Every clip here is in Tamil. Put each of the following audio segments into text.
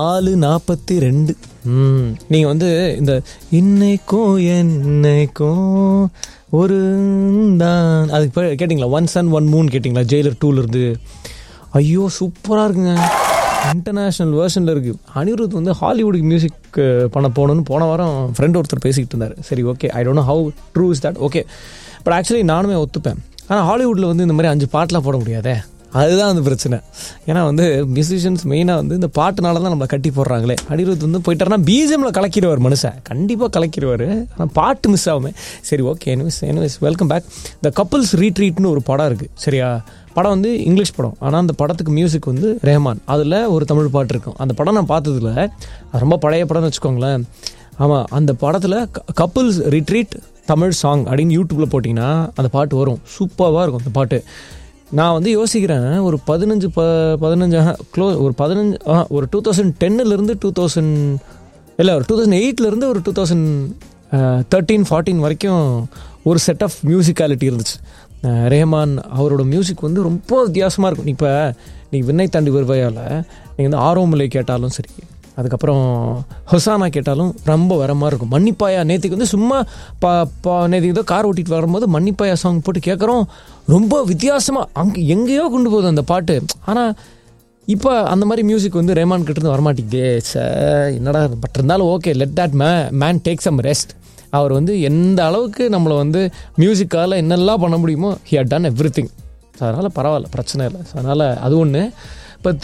நாலு நாற்பத்தி ரெண்டு ம் நீங்கள் வந்து இந்த இன்னைக்கும் என்னைக்கும் ஒரு தான் அதுக்கு இப்போ கேட்டிங்களா ஒன் சன் ஒன் மூன் கேட்டிங்களா ஜெயிலர் டூல இருந்து ஐயோ சூப்பராக இருக்குங்க இன்டர்நேஷ்னல் வேர்ஷனில் இருக்குது அனிருத் வந்து ஹாலிவுட்டுக்கு மியூசிக் பண்ண போகணுன்னு போன வாரம் ஃப்ரெண்ட் ஒருத்தர் பேசிக்கிட்டு இருந்தார் சரி okay I don't know how true is that okay but actually நானுமே ஒத்துப்பேன் ஆனால் ஹாலிவுட்டில் வந்து இந்த மாதிரி அஞ்சு பாட்டெலாம் போட முடியாதே அதுதான் அந்த பிரச்சனை ஏன்னா வந்து மியூசிஷியன்ஸ் மெயினாக வந்து இந்த பாட்டுனால தான் நம்மளை கட்டி போடுறாங்களே அனிருத் வந்து போயிட்டாருன்னா பிஜிஎம்ல கலக்கிடுவார் மனுஷன் கண்டிப்பாக கலக்கிடுவார் ஆனால் பாட்டு மிஸ் ஆகுமே சரி okay anyways anyways welcome back the couples ரீட்ரீட்னு ஒரு படம் இருக்குது சரியா படம் வந்து இங்கிலீஷ் படம் ஆனால் அந்த படத்துக்கு மியூசிக் வந்து ரேமான் அதில் ஒரு தமிழ் பாட்டு இருக்கும் அந்த படம் நான் பார்த்ததில்ல அது ரொம்ப பழைய படம்னு வச்சுக்கோங்களேன் ஆமாம் அந்த படத்தில் கப்புள்ஸ் ரிட்ரீட் தமிழ் சாங் அப்படின்னு யூடியூப்பில் போட்டிங்கன்னா அந்த பாட்டு வரும் சூப்பராக இருக்கும் அந்த பாட்டு நான் வந்து யோசிக்கிறேன் ஒரு பதினஞ்சு ப பதினஞ்சு க்ளோ ஒரு பதினஞ்சு ஆஹா, ஒரு டூ தௌசண்ட் டென்னுலேருந்து டூ தௌசண்ட் இல்லை ஒரு டூ தௌசண்ட் எயிட்லேருந்து ஒரு டூ தௌசண்ட் தேர்ட்டீன் ஃபார்ட்டீன் வரைக்கும் ஒரு செட் ஆஃப் மியூசிக்காலிட்டி இருந்துச்சு அஹ், ரேமான் அவரோட மியூசிக் வந்து ரொம்ப வித்தியாசமாக இருக்கும் இப்போ நீங்கள் விண்ணை தாண்டி வருவாயால் நீங்கள் வந்து ஆரோமலை கேட்டாலும் சரி அதுக்கப்புறம் ஹொசானா கேட்டாலும் ரொம்ப வர மாதிரி இருக்கும் மன்னிப்பாயா நேற்றுக்கு வந்து சும்மா பா பா நேற்றுக்கு ஏதோ கார் ஓட்டிட்டு வரும்போது மன்னிப்பாயா சாங் போட்டு கேட்குறோம் ரொம்ப வித்தியாசமாக அங்கே எங்கேயோ கொண்டு போகுது அந்த பாட்டு ஆனால் இப்போ அந்த மாதிரி மியூசிக் வந்து ரேமான் கிட்ட இருந்து வரமாட்டேங்குதே சே என்னடா பட் இருந்தாலும் okay let that may man take some rest அவர் வந்து எந்த அளவுக்கு நம்மளை வந்து மியூசிக்கால் என்னெல்லாம் பண்ண முடியுமோ he had done everything அதனால் பரவாயில்ல பிரச்சனை இல்லை அதனால் அது ஒன்று பட்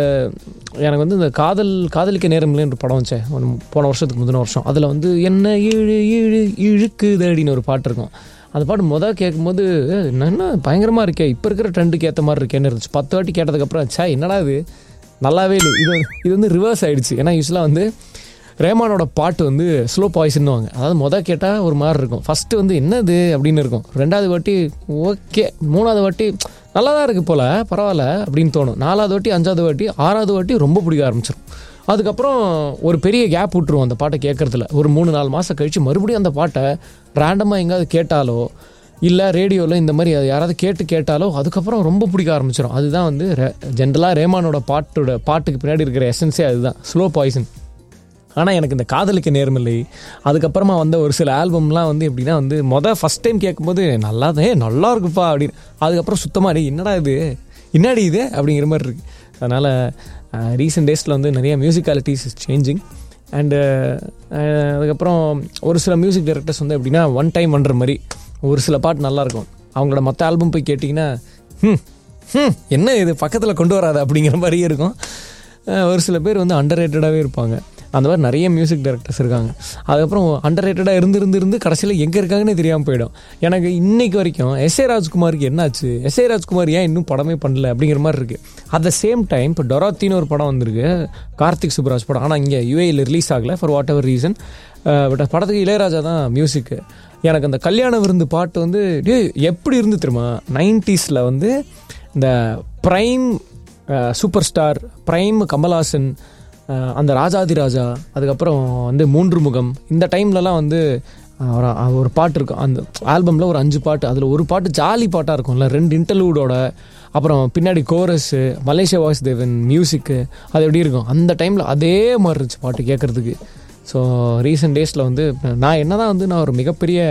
எனக்கு வந்து இந்த காதல் காதலிக்க நேரம் இல்லைன்ற படம் வச்சேன் ஒன்று போன வருஷத்துக்கு முந்தின வருஷம் அதில் வந்து என்ன இழு இழு இழுக்குது அப்படின்னு ஒரு பாட்டு இருக்கும் அந்த பாட்டு மொதல் கேட்கும்போது "ஏய், என்ன பயங்கரமாக இருக்கே இப்போ இருக்கிற ட்ரெண்டுக்கு ஏற்ற மாதிரி இருக்கேன்னு இருந்துச்சு பத்து வாட்டி கேட்டதுக்கப்புறம் சே என்னடா இது நல்லாவே இல்லை இது வந்து- இது வந்து ரிவர்ஸ் ஆயிடுச்சு ஏன்னா யூஸ்வலாக வந்து ரேமானோட பாட்டு வந்து ஸ்லோ பாய்ஸ்ன்னுவாங்க அதாவது மொதல் கேட்டால் ஒரு மாதிரி இருக்கும் ஃபஸ்ட்டு வந்து என்னது அப்படின்னு இருக்கும் ரெண்டாவது வாட்டி ஓகே மூணாவது வாட்டி நல்லா தான் இருக்குது போல் பரவாயில்ல அப்படின்னு தோணும் நாலாவது வாட்டி அஞ்சாவது வாட்டி ஆறாவது வாட்டி ரொம்ப பிடிக்க ஆரம்பிச்சிடும் அதுக்கப்புறம் ஒரு பெரிய கேப் விட்டுருவோம் அந்த பாட்டை கேட்கறதுல ஒரு மூணு நாலு மாதம் கழித்து மறுபடியும் அந்த பாட்டை ரேண்டமாக எங்கேயாவது கேட்டாலோ இல்லை ரேடியோவில் இந்த மாதிரி அது யாராவது கேட்டு கேட்டாலோ அதுக்கப்புறம் ரொம்ப பிடிக்க ஆரம்பிச்சிடும் அதுதான் வந்து ஜென்ரலாக ரேமானோட பாட்டோட பாட்டுக்கு பின்னாடி இருக்கிற எசன்ஸே அதுதான் ஸ்லோ பாய்சன் ஆனால் எனக்கு இந்த காதலிக்க நேர்மில்லை அதுக்கப்புறமா வந்த ஒரு சில ஆல்பம்லாம் வந்து எப்படின்னா வந்து மொதல் ஃபஸ்ட் டைம் கேட்கும்போது நல்லா தான் "ஏய், நல்லா இருக்குப்பா அப்படின்னு அதுக்கப்புறம் சுத்தமாக "டேய், என்னடா இது என்னடி இது அப்படிங்கிற மாதிரி இருக்குது அதனால் ரீசெண்ட் டேஸில் வந்து நிறைய மியூசிக்காலிட்டிஸ் இஸ் சேஞ்சிங் அண்டு அதுக்கப்புறம் ஒரு சில மியூசிக் டைரக்டர்ஸ் வந்து எப்படின்னா ஒன் டைம் பண்ணுற மாதிரி ஒரு சில பாட்டு நல்லாயிருக்கும் அவங்களோட மற்ற ஆல்பம் போய் கேட்டிங்கன்னா "ஹம், ஹம், என்ன இது பக்கத்தில் கொண்டு வராது அப்படிங்கிற மாதிரியே இருக்கும் அஹ் ஒரு சில பேர் வந்து அண்டர் ரேட்டடாகவே இருப்பாங்க அந்த மாதிரி நிறைய மியூசிக் டைரக்டர்ஸ் இருக்காங்க அதுக்கப்புறம் அண்டர் ரேட்டடாக இருந்து இருந்து இருந்து கடைசியில் எங்கே இருக்காங்கன்னே தெரியாமல் போயிடும் எனக்கு இன்னைக்கு வரைக்கும் எஸ் ஏ ராஜ்குமாருக்கு என்னாச்சு எஸ் ஏ ராஜ்குமார் ஏன் இன்னும் படமே பண்ணல அப்படிங்கிற மாதிரி இருக்குது அட் த சேம் டைம் இப்போ டொராத்தின்னு ஒரு படம் வந்திருக்கு கார்த்திக் சுப்ராஜ் படம் ஆனால் இங்கே யூஏயில் ரிலீஸ் ஆகலை for whatever reason but படத்துக்கு இளையராஜா தான் மியூசிக்கு எனக்கு அந்த கல்யாண விருந்து பாட்டு வந்து டேய் எப்படி இருந்து தெரியுமா நைன்டிஸில் வந்து இந்த prime super star prime Kamal Haasan அஹ், அந்த ராஜாதி ராஜா அதுக்கப்புறம் வந்து மூன்று முகம் இந்த டைம்லலாம் வந்து அஹ், ஒரு ஒரு பாட்டு இருக்கும் அந்த ஆல்பமில் ஒரு அஞ்சு பாட்டு அதில் ஒரு பாட்டு ஜாலி பாட்டாக இருக்கும்ல ரெண்டு இன்டர்லூடோட அப்புறம் பின்னாடி கோரஸு மலேசியா வாசுதேவன் மியூசிக்கு அது எப்படி இருக்கும் அந்த டைமில் அதே மாதிரி இருந்துச்சு பாட்டு கேட்குறதுக்கு ஸோ ரீசெண்ட் டேஸில் வந்து நான் என்னதான் வந்து நான் ஒரு மிகப்பெரிய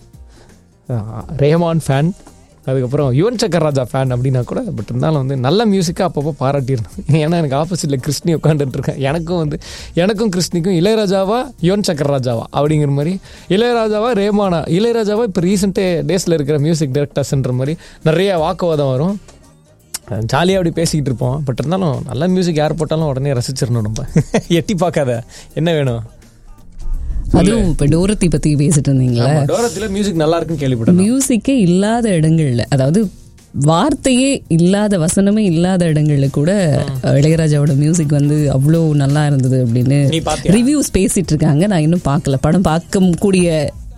அஹ், ரேமான் ஃபேன் அதுக்கப்புறம் யுவன் சக்கர் ராஜா ஃபேன் அப்படின்னா கூட பட் இருந்தாலும் வந்து நல்ல மியூசிக்காக அப்பப்போ பாராட்டியிருந்தேன் ஏன்னா எனக்கு ஆப்போசிட்டில் கிருஷ்ணி உட்காந்துட்டு இருக்கேன் எனக்கும் வந்து எனக்கும் கிருஷ்ணிக்கும் இளையராஜாவா யுவன் சக்கர் ராஜாவா அப்படிங்கிற மாதிரி இளையராஜாவா ரேமானா இளையராஜாவா இப்போ ரீசெண்ட் டேஸில் இருக்கிற மியூசிக் டைரக்டர்ஸ்ன்ற மாதிரி நிறைய வாக்குவாதம் வரும் ஜாலியாக அப்படி பேசிக்கிட்டு இருப்போம் பட் இருந்தாலும் நல்ல மியூசிக் யார் போட்டாலும் உடனே ரசிச்சிடணும் நம்ம எட்டி பார்க்காத என்ன வேணும் அதுவும் இப்ப டோரத்தி பத்தி பேசிட்டு இருந்தீங்களா டோரத்தில் மியூசிக் நல்லா இருக்குன்னு கேள்விப்பட்டேன் மியூசிக்கே இல்லாத இடங்கள்ல அதாவது வார்த்தையே இல்லாத வசனமே இல்லாத இடங்கள்ல கூட இளையராஜாவோட மியூசிக் வந்து அவ்வளோ நல்லா இருந்தது அப்படின்னு நீ பாத்தியா? ரிவ்யூஸ் பேசிட்டு இருக்காங்க நான் இன்னும் பார்க்கல படம் பார்க்க கூடிய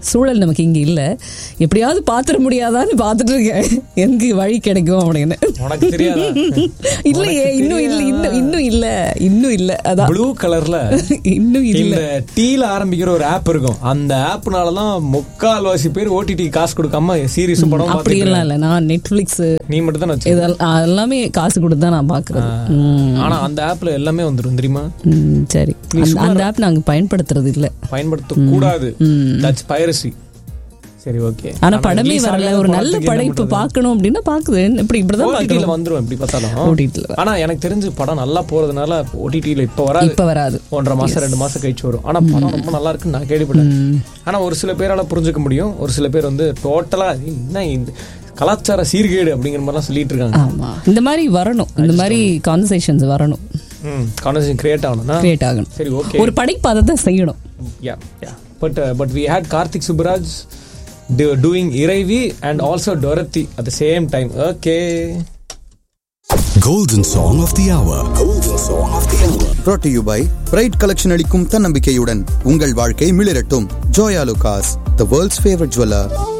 சூழல் நமக்கு இங்க இல்ல எப்படியாவது பாத்திர முடியாதான்னு பாத்துட்டு இருக்கேன் எனக்கு வழி கிடைக்கும் அப்படின்னு உனக்கு தெரியாதா இல்லையே இன்னும் இல்ல இன்னும் இன்னும் இல்ல இன்னும் இல்ல அதான் ப்ளூ கலர்ல இன்னும் இல்ல இந்த டீல ஆரம்பிக்கிற ஒரு ஆப் இருக்கும் அந்த ஆப்னால தான் முக்கால்வாசி பேர் ஓடிடி காசு கொடுக்காம சீரிஸ் படம் அப்படி பார்த்துட்டு எல்லாம் இல்ல நான் நெட்ஃபிளிக்ஸ் நீ மட்டும் தான் வச்சு இதெல்லாம் எல்லாமே காசு கொடுத்து தான் நான் பாக்குறது ம், ஆனா அந்த ஆப்ல எல்லாமே வந்துரும் தெரியுமா ம், சரி அந்த- அந்த ஆப் நாங்க பயன்படுத்துறது இல்ல பயன்படுத்த கூடாது தட்ஸ் பைரசி சரி ஓகே ஆனா படமே வரல ஒரு நல்ல படைப்பு பார்க்கணும் அப்படின்னா பாக்குது இப்படி இப்படிதான் ஓடிடில பாக்கணும் வந்துரும் எப்படி பார்த்தாலும் ஓடிடில ஆனா எனக்கு தெரிஞ்சு படம் நல்லா போறதுனால ஓடிடில இப்ப வராது இப்ப வராது ஒன்றரை மாசம் ரெண்டு மாசம் கழிச்சு வரும் ஆனா படம் ரொம்ப நல்லா இருக்குன்னு நான் கேள்விப்பட்டேன் ஆனா ஒரு சில பேரால புரிஞ்சுக்க முடியும் ஒரு சில பேர் வந்து டோட்டலா என்ன இந்த கலாச்சார சீர்கேடு அப்படிங்கிற மாதிரிலாம் சொல்லிட்டு இருக்காங்க ஆமா இந்த மாதிரி வரணும் இந்த மாதிரி கான்வர்சேஷன்ஸ் வரணும் கான்வர்சேஷன் கிரியேட் ஆகணும்னா கிரியேட் ஆகணும் சரி ஓகே ஒரு படைப்பு அதை தான் செய்யணும் yeah yeah but but we had Karthik Subbaraj doing Iraivi and also Dorothy at the same time okay Golden Song of the Hour. Golden Song of the Hour. brought to you by Pride collection அளிக்கும் தன்னம்பிக்கையுடன் உங்கள் வாழ்க்கை மிளிரட்டும் Joyalukkas the world's favourite jeweller